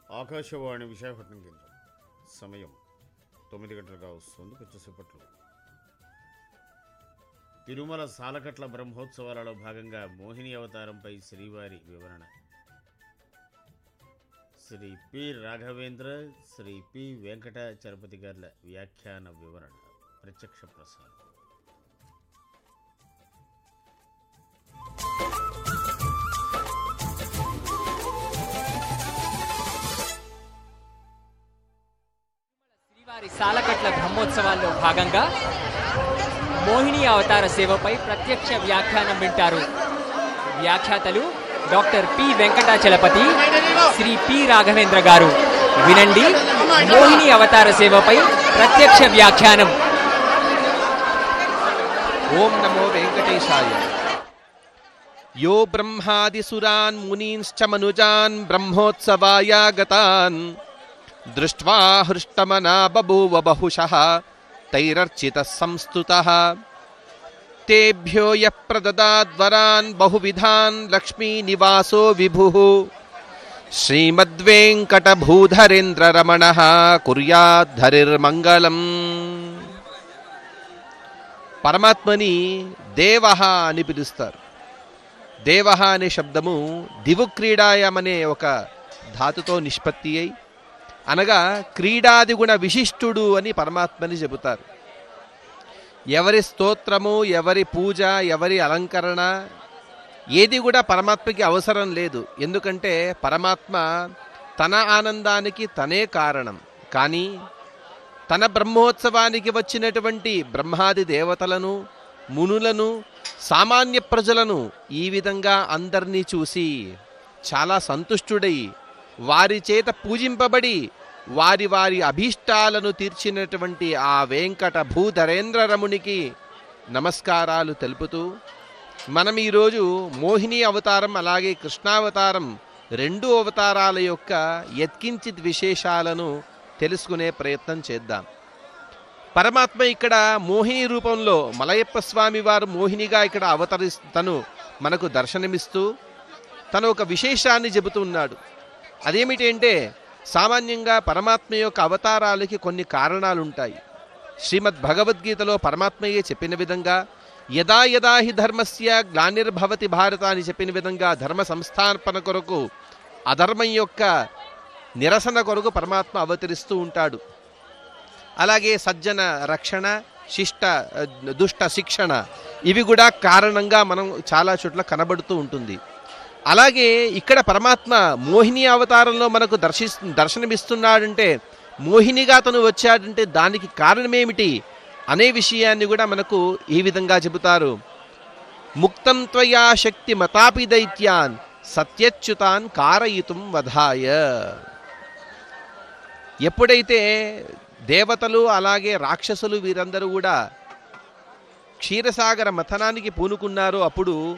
ఆకాశవాణి విశాఖపట్నం కేంద్రం సమయం తొమ్మిది గంటలుగా వస్తుంది కొంచెంసేపట్లో తిరుమల సాలకట్ల బ్రహ్మోత్సవాలలో భాగంగా మోహిని అవతారంపై శ్రీవారి వివరణ శ్రీ పి రాఘవేంద్ర శ్రీ పి వెంకట చరపతి గార్ల వ్యాఖ్యాన వివరణ ప్రత్యక్ష ప్రసారం శ్రీవారి సాలకట్ల బ్రహ్మోత్సవాల్లో భాగంగా మోహిని అవతార సేవపై ప్రత్యక్ష వ్యాఖ్యానం వింటారు వ్యాఖ్యాతలు doctor P Venkatachalapathi Shri P Raghavendra garu వినండి మోహిని అవతార సేవపై ప్రత్యక్ష వ్యాఖ్యానం ఓం నమో వెంకటేశాయ యో బ్రహ్మాదిసురాన్ మునీంశ్చ మనుజాన్ బ్రహ్మోత్సవాయ గతాన్ దృష్ట్వా హృష్టమనా బభూవ బహుశః తైరర్చిత సంస్తుతః తేభ్యో యః ప్రదదాద్వరాన్ బహువిధాన్ లక్ష్మీ నివాసో విభుః శ్రీమద్వేంకటభూధరేంద్రరమణः కుర్యాద్ధరిర్మంగళం పరమాత్మని దేవహ అని పిలుస్తారు దేవహ అనే శబ్దము దివు క్రీడాయం అనే ఒక ధాతుతో నిష్పత్తి అయి అనగా క్రీడాది గుణ విశిష్టుడు అని పరమాత్మని చెబుతారు ఎవరి స్తోత్రము ఎవరి పూజ ఎవరి అలంకరణ ఏది కూడా పరమాత్మకి అవసరం లేదు ఎందుకంటే పరమాత్మ తన ఆనందానికి తనే కారణం కానీ తన బ్రహ్మోత్సవానికి వచ్చినటువంటి బ్రహ్మాది దేవతలను మునులను సామాన్య ప్రజలను ఈ విధంగా అందరినీ చూసి చాలా సంతుష్టుడై వారి చేత పూజింపబడి వారి వారి అభీష్టాలను తీర్చినటువంటి ఆ వెంకట భూధరేంద్ర రమునికి నమస్కారాలు తెలుపుతూ మనం ఈరోజు మోహిని అవతారం అలాగే కృష్ణావతారం రెండు అవతారాల యొక్క యత్కించిత్ విశేషాలను తెలుసుకునే ప్రయత్నం చేద్దాం పరమాత్మ ఇక్కడ మోహిని రూపంలో మలయప్ప స్వామి వారు మోహినిగా ఇక్కడ అవతరిస్ తను మనకు దర్శనమిస్తూ తను ఒక విశేషాన్ని చెబుతున్నాడు అదేమిటి అంటే సామాన్యంగా పరమాత్మ యొక్క అవతారాలకి కొన్ని కారణాలు ఉంటాయి శ్రీమద్ భగవద్గీతలో పరమాత్మయే చెప్పిన విధంగా యదా యదా హి ధర్మస్య గ్లానిర్భవతి భారత అని చెప్పిన విధంగా ధర్మ సంస్థాపన కొరకు అధర్మం యొక్క నిరసన కొరకు పరమాత్మ అవతరిస్తూ ఉంటాడు అలాగే సజ్జన రక్షణ శిష్ట ఆ, దుష్ట శిక్షణ ఇవి కూడా కారణంగా మనం చాలా చోట్ల కనబడుతూ ఉంటుంది అలాగే ఇక్కడ పరమాత్మ మోహిని అవతారంలో మనకు దర్శి దర్శనమిస్తున్నాడంటే మోహినిగా తను వచ్చాడంటే దానికి కారణమేమిటి అనే విషయాన్ని కూడా మనకు ఈ విధంగా చెబుతారు ముక్తం త్వయా శక్తి మతాపి దైత్యాన్ సత్యచ్యుతాన్ కారయితుం వధాయ ఎప్పుడైతే దేవతలు అలాగే రాక్షసులు వీరందరూ కూడా క్షీరసాగర మథనానికి పూనుకున్నారో అప్పుడు